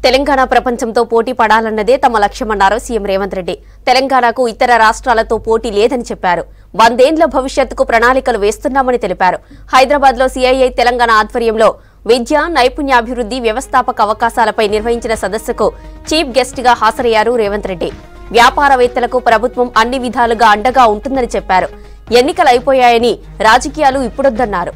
తెలంగాణ ప్రపంచంతో పోటీ పడాలన్నదే తమ లక్ష్యమన్నారు సీఎం రేవంత్ రెడ్డి తెలంగాణకు ఇతర రాష్ట్రాలతో పోటీ లేదని చెప్పారు వందేండ్ల భవిష్యత్తుకు ప్రణాళికలు వేస్తున్నామని తెలిపారు హైదరాబాద్ లో సీఐఐ తెలంగాణ ఆధ్వర్యంలో విద్య నైపుణ్యాభివృద్ధి వ్యవస్థాపక అవకాశాలపై నిర్వహించిన సదస్సుకు చీఫ్ గెస్ట్ గా హాజరయ్యారు రేవంత్ రెడ్డి వ్యాపారవేత్తలకు ప్రభుత్వం అన్ని విధాలుగా అండగా ఉంటుందని చెప్పారు ఎన్నికలు అయిపోయాయని రాజకీయాలు ఇప్పుడొద్దన్నారు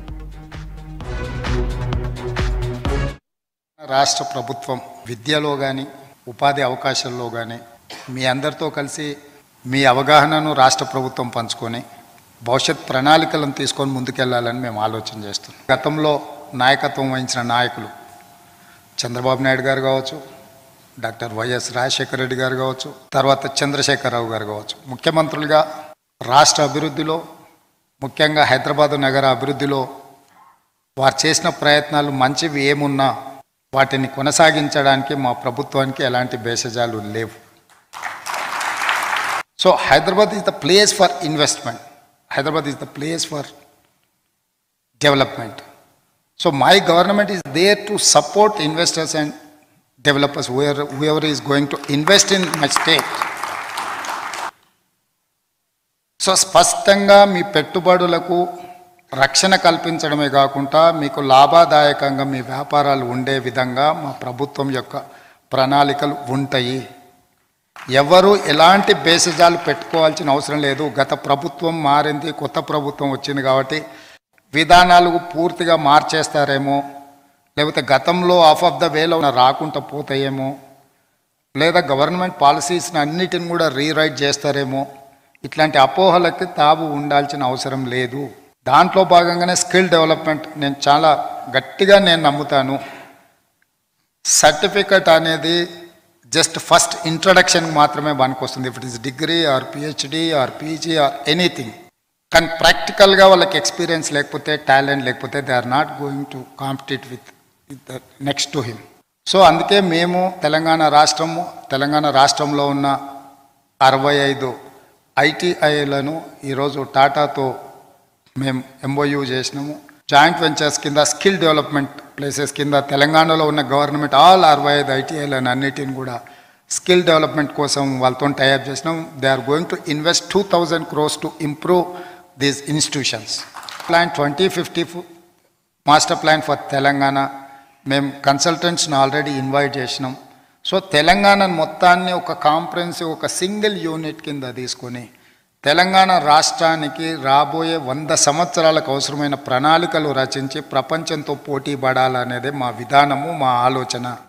రాష్ట్ర ప్రభుత్వం విద్యలో కానీ ఉపాధి అవకాశాల్లో కానీ మీ అందరితో కలిసి మీ అవగాహనను రాష్ట్ర ప్రభుత్వం పంచుకొని భవిష్యత్ ప్రణాళికలను తీసుకొని ముందుకెళ్లాలని మేము ఆలోచన చేస్తున్నాం గతంలో నాయకత్వం వహించిన నాయకులు చంద్రబాబు నాయుడు గారు కావచ్చు డాక్టర్ వైఎస్ రాజశేఖర రెడ్డి గారు కావచ్చు తర్వాత చంద్రశేఖరరావు గారు కావచ్చు ముఖ్యమంత్రులుగా రాష్ట్ర అభివృద్ధిలో ముఖ్యంగా హైదరాబాదు నగర అభివృద్ధిలో వారు చేసిన ప్రయత్నాలు మంచివి ఏమున్నా వాటిని కొనసాగించడానికి మా ప్రభుత్వానికి ఎలాంటి భేషజాలు లేవు so Hyderabad is the place for investment Hyderabad is the place for development so my government is there to support investors and developers wherever is going to invest in my state so స్పష్టంగా మీ పెట్టుబడులకు రక్షణ కల్పించడమే కాకుండా మీకు లాభదాయకంగా మీ వ్యాపారాలు ఉండే విధంగా మా ప్రభుత్వం యొక్క ప్రణాళికలు ఉంటాయి ఎవరు ఎలాంటి బేసిజాలు పెట్టుకోవాల్సిన అవసరం లేదు గత ప్రభుత్వం మారింది కొత్త ప్రభుత్వం వచ్చింది కాబట్టి విధానాలు పూర్తిగా మార్చేస్తారేమో లేకపోతే గతంలో ఆఫ్ ఆఫ్ ద వేలో రాకుండా పోతాయేమో లేదా గవర్నమెంట్ పాలసీస్ని అన్నిటిని కూడా రీరైట్ చేస్తారేమో ఇట్లాంటి అపోహలకి తావు ఉండాల్సిన అవసరం లేదు దాంట్లో భాగంగానే స్కిల్ డెవలప్మెంట్ నేను చాలా గట్టిగా నేను నమ్ముతాను సర్టిఫికెట్ అనేది జస్ట్ ఫస్ట్ ఇంట్రడక్షన్ మాత్రమే పనికొస్తుంది if it is degree or PhD or PG or anything కానీ ప్రాక్టికల్గా వాళ్ళకి ఎక్స్పీరియన్స్ లేకపోతే టాలెంట్ లేకపోతే they are not going to compete with with next to him so అందుకే మేము తెలంగాణ రాష్ట్రము తెలంగాణ రాష్ట్రంలో ఉన్న అరవై ఐదు ఐటీఐలను ఈరోజు టాటాతో మేము ఎంఓయూ చేసినాము జాయింట్ వెంచర్స్ కింద స్కిల్ డెవలప్మెంట్ ప్లేసెస్ కింద తెలంగాణలో ఉన్న గవర్నమెంట్ ఆల్ అరవై ఐదు ఐటీఐలను అన్నిటిని కూడా స్కిల్ డెవలప్మెంట్ కోసం వాళ్ళతో టైఅప్ చేసినాం they are going to invest two thousand crores to improve these institutions plan twenty fifty master plan for Telangana మేము కన్సల్టెంట్స్ని ఆల్రెడీ ఇన్వైట్ చేసినాం సో తెలంగాణ మొత్తాన్ని ఒక కాంప్రహెన్సివ్ ఒక సింగిల్ యూనిట్ కింద తీసుకొని తెలంగాణ రాష్ట్రానికి రాబోయే వంద సంవత్సరాలకు అవసరమైన ప్రణాళికలు రచించి ప్రపంచంతో పోటీ పడాలనేదే మా విధానము మా ఆలోచన